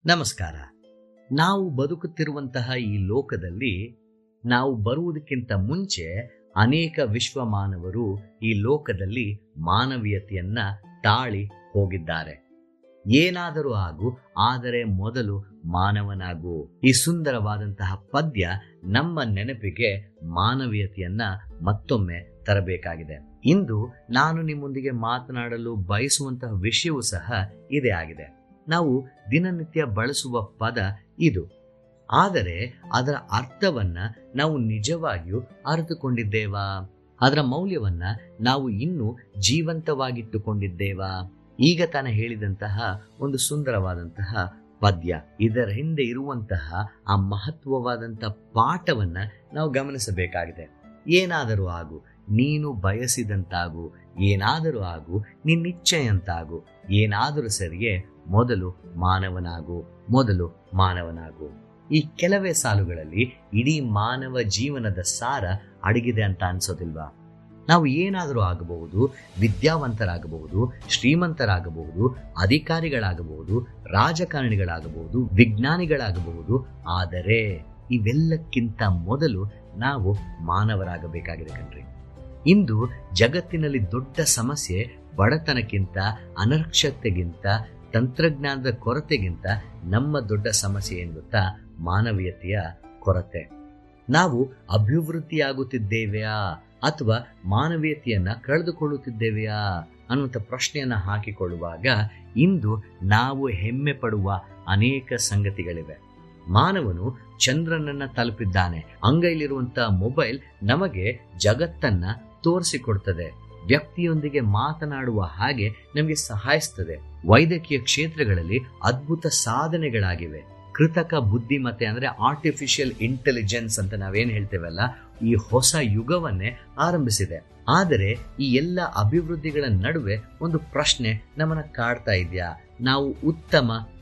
ನಮಸ್ಕಾರ ನಾವು ಬದುಕುತ್ತಿರುವಂತಹ ಈ ಲೋಕದಲ್ಲಿ ನಾವು ಬರುವುದಕ್ಕಿಂತ ಮುಂಚೆ ಅನೇಕ ವಿಶ್ವಮಾನವರು ಈ ಲೋಕದಲ್ಲಿ ಮಾನವೀಯತೆಯನ್ನ ತಾಳಿ ಹೋಗಿದ್ದಾರೆ ಏನಾದರೂ ಆಗು ಆದರೆ ಮೊದಲು ಮಾನವನಾಗು ಈ ಸುಂದರವಾದಂತಹ ಪದ್ಯ ನಮ್ಮ ನೆನಪಿಗೆ ಮಾನವೀಯತೆಯನ್ನ ಮತ್ತೊಮ್ಮೆ ತರಬೇಕಾಗಿದೆ ಇಂದು ನಾನು ನಿಮ್ಮೊಂದಿಗೆ ಮಾತನಾಡಲು ಬಯಸುವಂತಹ ವಿಷಯವೂ ಸಹ ಇದೇ ಆಗಿದೆ ನಾವು ದಿನನಿತ್ಯ ಬಳಸುವ ಪದ ಇದು ಆದರೆ ಅದರ ಅರ್ಥವನ್ನ ನಾವು ನಿಜವಾಗಿಯೂ ಅರಿತುಕೊಂಡಿದ್ದೇವಾ ಅದರ ಮೌಲ್ಯವನ್ನ ನಾವು ಇನ್ನೂ ಜೀವಂತವಾಗಿಟ್ಟುಕೊಂಡಿದ್ದೇವಾ ಈಗ ತಾನೇ ಹೇಳಿದಂತಹ ಒಂದು ಸುಂದರವಾದಂತಹ ಪದ್ಯ ಇದರ ಹಿಂದೆ ಇರುವಂತಹ ಆ ಮಹತ್ವವಾದಂತಹ ಪಾಠವನ್ನ ನಾವು ಗಮನಿಸಬೇಕಾಗಿದೆ ಏನಾದರೂ ಆಗು ನೀನು ಬಯಸಿದಂತಾಗು ಏನಾದರೂ ಆಗು ನಿನ್ನಿಚ್ಛೆಯಂತಾಗು ಏನಾದರೂ ಸರಿಯೇ ಮೊದಲು ಮಾನವನಾಗು ಮೊದಲು ಮಾನವನಾಗು ಈ ಕೆಲವೇ ಸಾಲುಗಳಲ್ಲಿ ಇಡೀ ಮಾನವ ಜೀವನದ ಸಾರ ಅಡಗಿದೆ ಅಂತ ಅನ್ಸೋದಿಲ್ವಾ ನಾವು ಏನಾದರೂ ಆಗಬಹುದು ವಿದ್ಯಾವಂತರಾಗಬಹುದು ಶ್ರೀಮಂತರಾಗಬಹುದು ಅಧಿಕಾರಿಗಳಾಗಬಹುದು ರಾಜಕಾರಣಿಗಳಾಗಬಹುದು ವಿಜ್ಞಾನಿಗಳಾಗಬಹುದು ಆದರೆ ಇವೆಲ್ಲಕ್ಕಿಂತ ಮೊದಲು ನಾವು ಮಾನವರಾಗಬೇಕಾಗಿದೆ ಕಣ್ರಿ ಇಂದು ಜಗತ್ತಿನಲ್ಲಿ ದೊಡ್ಡ ಸಮಸ್ಯೆ ಬಡತನಕ್ಕಿಂತ ಅನಕ್ಷತೆಗಿಂತ ತಂತ್ರಜ್ಞಾನದ ಕೊರತೆಗಿಂತ ನಮ್ಮ ದೊಡ್ಡ ಸಮಸ್ಯೆ ಏನು ಗೊತ್ತಾ ಮಾನವೀಯತೆಯ ಕೊರತೆ ನಾವು ಅಭಿವೃದ್ಧಿಯಾಗುತ್ತಿದ್ದೇವೆಯಾ ಅಥವಾ ಮಾನವೀಯತೆಯನ್ನ ಕಳೆದುಕೊಳ್ಳುತ್ತಿದ್ದೇವೆಯಾ ಅನ್ನುವಂಥ ಪ್ರಶ್ನೆಯನ್ನ ಹಾಕಿಕೊಳ್ಳುವಾಗ ಇಂದು ನಾವು ಹೆಮ್ಮೆ ಪಡುವ ಅನೇಕ ಸಂಗತಿಗಳಿವೆ ಮಾನವನು ಚಂದ್ರನನ್ನ ತಲುಪಿದ್ದಾನೆ ಅಂಗೈಲಿರುವಂತಹ ಮೊಬೈಲ್ ನಮಗೆ ಜಗತ್ತನ್ನ ತೋರಿಸಿಕೊಡ್ತದೆ ವ್ಯಕ್ತಿಯೊಂದಿಗೆ ಮಾತನಾಡುವ ಹಾಗೆ ನಮಗೆ ಸಹಾಯಿಸ್ತದೆ ವೈದ್ಯಕೀಯ ಕ್ಷೇತ್ರಗಳಲ್ಲಿ ಅದ್ಭುತ ಸಾಧನೆಗಳಾಗಿವೆ ಕೃತಕ ಬುದ್ಧಿಮತ್ತೆ ಅಂದ್ರೆ ಆರ್ಟಿಫಿಷಿಯಲ್ ಇಂಟೆಲಿಜೆನ್ಸ್ ಅಂತ ನಾವೇನ್ ಹೇಳ್ತೇವಲ್ಲ ಈ ಹೊಸ ಯುಗವನ್ನೇ ಆರಂಭಿಸಿದೆ ಆದರೆ ಈ ಎಲ್ಲ ಅಭಿವೃದ್ಧಿಗಳ ನಡುವೆ ಒಂದು ಪ್ರಶ್ನೆ ನಮ್ಮನ್ನ ಕಾಡ್ತಾ ಇದೆಯಾ ನಾವು ಉತ್ತಮ